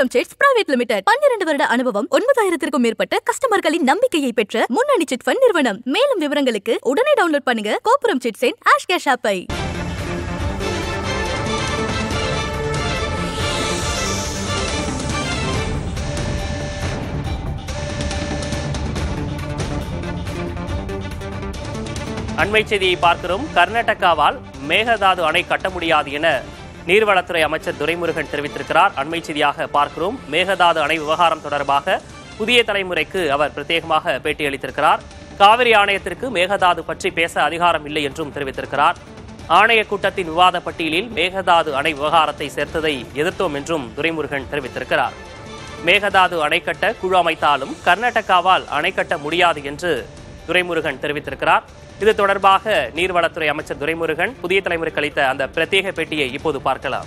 கோபுரம் chits private limited பன்னிரண்டு வருட அனுபவம் ஒன்பதாயிரத்திற்கும் மேற்பட்ட கஸ்டமர்களின் நம்பிக்கையை பெற்ற முன்னணி சிட் ஃபண்ட் நிறுவனம் மேலும் விவரங்களுக்கு உடனே டவுன்லோட் பண்ணுங்க கோபுரம் சிட்ஸின் ஆஷ் கேஷ் ஆப்பை அண்மை செய்தியை பார்க்கிறோம் கர்நாடகாவால் மேகதாது அணை கட்ட முடியாது என நீர்வளத்துறை அமைச்சர் துரைமுருகன் தெரிவித்திருக்கிறார் அண்மை செய்தியாக பார்க்கிறோம் மேகதாது அணை விவகாரம் தொடர்பாக புதிய தலைமுறைக்கு அவர் பிரத்யேகமாக பேட்டியளித்திருக்கிறார் காவிரி ஆணையத்திற்கு மேகதாது பற்றி பேச அதிகாரம் இல்லை என்றும் தெரிவித்திருக்கிறார் ஆணைய கூட்டத்தின் விவாத பட்டியலில் மேகதாது அணை விவகாரத்தை சேர்த்ததை எதிர்த்தோம் என்றும் துரைமுருகன் தெரிவித்திருக்கிறார் மேகதாது அணை கட்ட குழு அமைத்தாலும் கர்நாடகாவால் அணை கட்ட முடியாது என்று துரைமுருகன் தெரிவித்திருக்கிறார் இது தொடர்பாக நீர்வளத்துறை அமைச்சர் துரைமுருகன் புதிய தலைமுறைக்கு அளித்த அந்த பிரத்யேக பேட்டியை இப்போது பார்க்கலாம்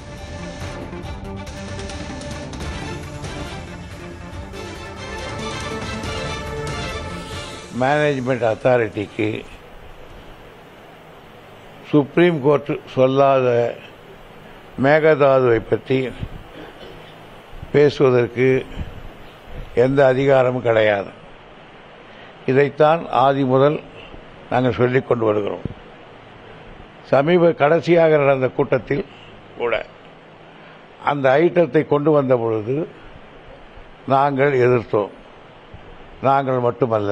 மேனேஜ்மெண்ட் அத்தாரிட்டிக்கு சுப்ரீம் கோர்ட் சொல்லாத மேகதாதுவை பற்றி பேசுவதற்கு எந்த அதிகாரமும் கிடையாது இதைத்தான் ஆதி முதல் நாங்கள் சொல்லிக் கொண்டு வருகிறோம் சமீப கடைசியாக நடந்த கூட்டத்தில் கூட அந்த ஐட்டத்தை கொண்டு வந்த பொழுது நாங்கள் எதிர்த்தோம் நாங்கள் மட்டுமல்ல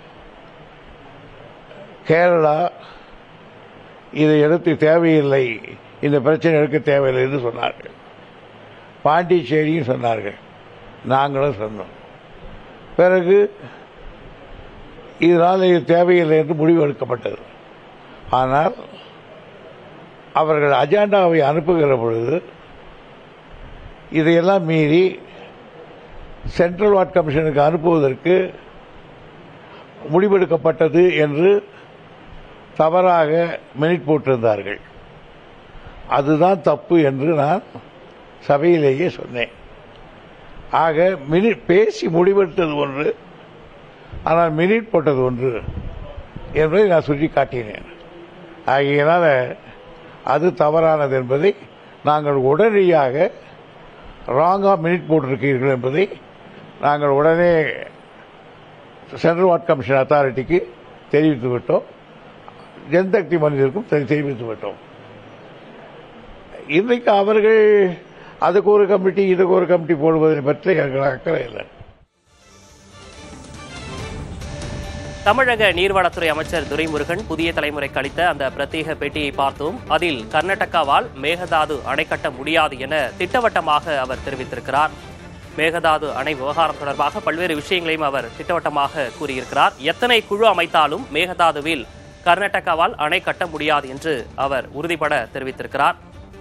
கேரளா இதை எடுத்து தேவையில்லை இந்த பிரச்சனை எடுக்க தேவையில்லை என்று சொன்னார்கள் பாண்டிச்சேரியும் சொன்னார்கள் நாங்களும் சொன்னோம் பிறகு இதனால் இது தேவையில்லை என்று முடிவு எடுக்கப்பட்டது ஆனால் அவர்கள் அஜெண்டாவை அனுப்புகிற பொழுது இதையெல்லாம் மீறி சென்ட்ரல் வார்ட் கமிஷனுக்கு அனுப்புவதற்கு முடிவெடுக்கப்பட்டது என்று தவறாக மினிட் போட்டிருந்தார்கள் அதுதான் தப்பு என்று நான் சபையிலேயே சொன்னேன் ஆக மினிட் பேசி முடிவெடுத்தது ஒன்று ஆனால் மினிட் போட்டது ஒன்று என்பதை நான் சுட்டி காட்டினேன் ஆகையினால அது தவறானது என்பதை நாங்கள் உடனடியாக ராங்காக மினிட் போட்டிருக்கிறீர்கள் என்பதை நாங்கள் உடனே சென்ட்ரல் வார்ட் கமிஷன் அத்தாரிட்டிக்கு தெரிவித்து விட்டோம் ஜன்சக்தி மனிதருக்கும் தெரி- தெரிவித்து விட்டோம் இன்றைக்கு அவர்கள் அதுக்கு ஒரு கமிட்டி இதுக்கு ஒரு கமிட்டி போடுவதை பற்றி எங்களுக்கு அக்கறை இல்லை தமிழக நீர்வளத்துறை அமைச்சர் துரைமுருகன் புதிய தலைமுறைக்கு அளித்த அந்த பிரத்யேக பேட்டியை பார்த்தோம் அதில் கர்நாடகாவால் மேகதாது அணை கட்ட முடியாது என திட்டவட்டமாக அவர் தெரிவித்திருக்கிறார் மேகதாது அணை விவகாரம் தொடர்பாக பல்வேறு விஷயங்களையும் அவர் திட்டவட்டமாக கூறியிருக்கிறார் எத்தனை குழு அமைத்தாலும் மேகதாதுவில் கர்நாடகாவால் அணை கட்ட முடியாது என்று அவர் உறுதிபட தெரிவித்திருக்கிறார்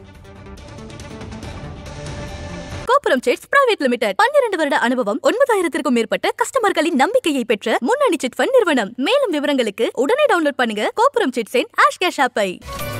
கோபுரம் சிட்ஸ் பிரைவேட் லிமிடெட் பன்னிரண்டு வருட அனுபவம் ஒன்பதாயிரத்திற்கும் மேற்பட்ட கஸ்டமர்களின் நம்பிக்கையை பெற்ற முன்னணி சிட் ஃபண்ட் நிறுவனம் மேலும் விவரங்களுக்கு உடனே டவுன்லோட் பண்ணுங்க கோபுரம் சிட்ஸின் ஆஷ் கேஷ் ஆப்பை